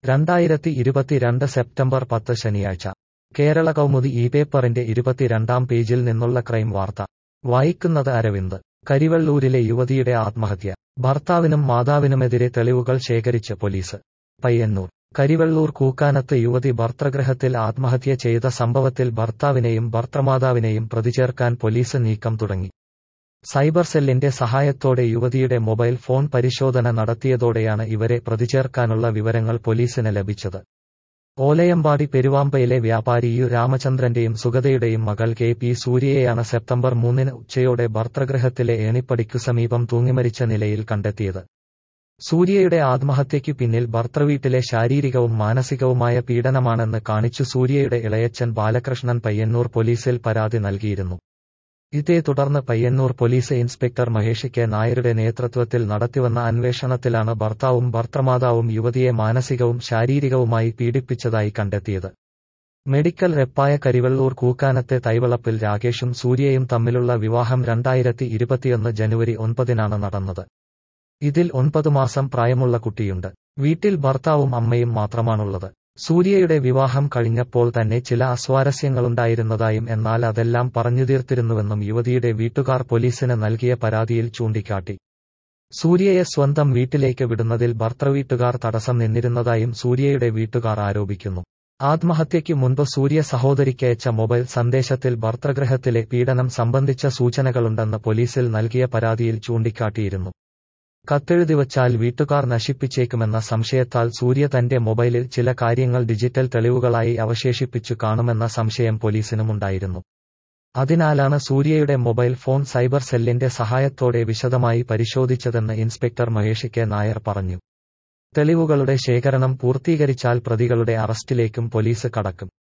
രണ്ടായിരത്തി ഇരുപത്തിരണ്ട് സെപ്റ്റംബർ പത്ത് ശനിയാഴ്ച കേരള കൗമുദി ഈ പേപ്പറിന്റെ ഇരുപത്തിരണ്ടാം പേജിൽ നിന്നുള്ള ക്രൈം വാർത്ത വായിക്കുന്നത് അരവിന്ദ് കരിവെള്ളൂരിലെ യുവതിയുടെ ആത്മഹത്യ ഭർത്താവിനും മാതാവിനുമെതിരെ തെളിവുകൾ ശേഖരിച്ച് പോലീസ് പയ്യന്നൂർ കരിവെള്ളൂർ കൂക്കാനത്ത് യുവതി ഭർത്തൃഗ്രഹത്തിൽ ആത്മഹത്യ ചെയ്ത സംഭവത്തിൽ ഭർത്താവിനെയും ഭർത്തൃമാതാവിനെയും പ്രതിചേർക്കാൻ പോലീസ് നീക്കം തുടങ്ങി സൈബർ സെല്ലിന്റെ സഹായത്തോടെ യുവതിയുടെ മൊബൈൽ ഫോൺ പരിശോധന നടത്തിയതോടെയാണ് ഇവരെ പ്രതിചേർക്കാനുള്ള വിവരങ്ങൾ പോലീസിന് ലഭിച്ചത് ഓലയമ്പാടി പെരുവാമ്പയിലെ വ്യാപാരി യു രാമചന്ദ്രന്റെയും സുഗതയുടെയും മകൾ കെ പി സൂര്യയെയാണ് സെപ്റ്റംബർ മൂന്നിന് ഉച്ചയോടെ ഭർത്തൃഗ്രഹത്തിലെ ഏണിപ്പടിക്കു സമീപം തൂങ്ങിമരിച്ച നിലയിൽ കണ്ടെത്തിയത് സൂര്യയുടെ ആത്മഹത്യയ്ക്കു പിന്നിൽ ഭർത്തൃവീട്ടിലെ ശാരീരികവും മാനസികവുമായ പീഡനമാണെന്ന് കാണിച്ചു സൂര്യയുടെ ഇളയച്ചൻ ബാലകൃഷ്ണൻ പയ്യന്നൂർ പോലീസിൽ പരാതി നൽകിയിരുന്നു ഇതേ തുടർന്ന് Payyanur police inspector Mahesh K നായരുടെ നേതൃത്വത്തിൽ നടത്തിവന്ന അന്വേഷണത്തിലാണ് ഭർത്താവും ഭർത്തൃമാതാവും യുവതിയെ മാനസികവും ശാരീരികവുമായി പീഡിപ്പിച്ചതായി കണ്ടെത്തിയത് മെഡിക്കൽ റെപ്പായ കരിവെള്ളൂർ കൂക്കാനത്തെ തൈവളപ്പിൽ രാകേഷും സൂര്യയും തമ്മിലുള്ള വിവാഹം രണ്ടായിരത്തി ഇരുപത്തിയൊന്ന് ജനുവരി ഒൻപതിനാണ് നടന്നത് ഇതിൽ ഒൻപത് മാസം പ്രായമുള്ള കുട്ടിയുണ്ട് വീട്ടിൽ ഭർത്താവും അമ്മയും മാത്രമാണുള്ളത് സൂര്യയുടെ വിവാഹം കഴിഞ്ഞപ്പോൾ തന്നെ ചില അസ്വാരസ്യങ്ങളുണ്ടായിരുന്നതായും എന്നാൽ അതെല്ലാം പറഞ്ഞു തീർത്തിരുന്നുവെന്നും യുവതിയുടെ വീട്ടുകാർ പോലീസിന് നൽകിയ പരാതിയിൽ ചൂണ്ടിക്കാട്ടി സൂര്യയെ സ്വന്തം വീട്ടിലേക്ക് വിടുന്നതിൽ ഭർത്തൃവീട്ടുകാർ തടസ്സം നിന്നിരുന്നതായും സൂര്യയുടെ വീട്ടുകാർ ആരോപിക്കുന്നു ആത്മഹത്യയ്ക്ക് മുൻപ് സൂര്യ സഹോദരിക്കയച്ച മൊബൈൽ സന്ദേശത്തിൽ ഭർത്തൃഗ്രഹത്തിലെ പീഡനം സംബന്ധിച്ച സൂചനകളുണ്ടെന്ന് പോലീസിൽ നൽകിയ പരാതിയിൽ ചൂണ്ടിക്കാട്ടിയിരുന്നു കത്തെഴുതി വച്ചാൽ വീട്ടുകാർ നശിപ്പിച്ചേക്കുമെന്ന സംശയത്താൽ സൂര്യ തന്റെ മൊബൈലിൽ ചില കാര്യങ്ങൾ ഡിജിറ്റൽ തെളിവുകളായി അവശേഷിപ്പിച്ചു കാണുമെന്ന സംശയം പോലീസിനുമുണ്ടായിരുന്നു അതിനാലാണ് സൂര്യയുടെ മൊബൈൽ ഫോൺ സൈബർ സെല്ലിന്റെ സഹായത്തോടെ വിശദമായി പരിശോധിച്ചതെന്ന് ഇൻസ്പെക്ടർ മഹേഷ് കെ നായർ പറഞ്ഞു തെളിവുകളുടെ ശേഖരണം പൂർത്തീകരിച്ചാൽ പ്രതികളുടെ അറസ്റ്റിലേക്കും പോലീസ് കടക്കും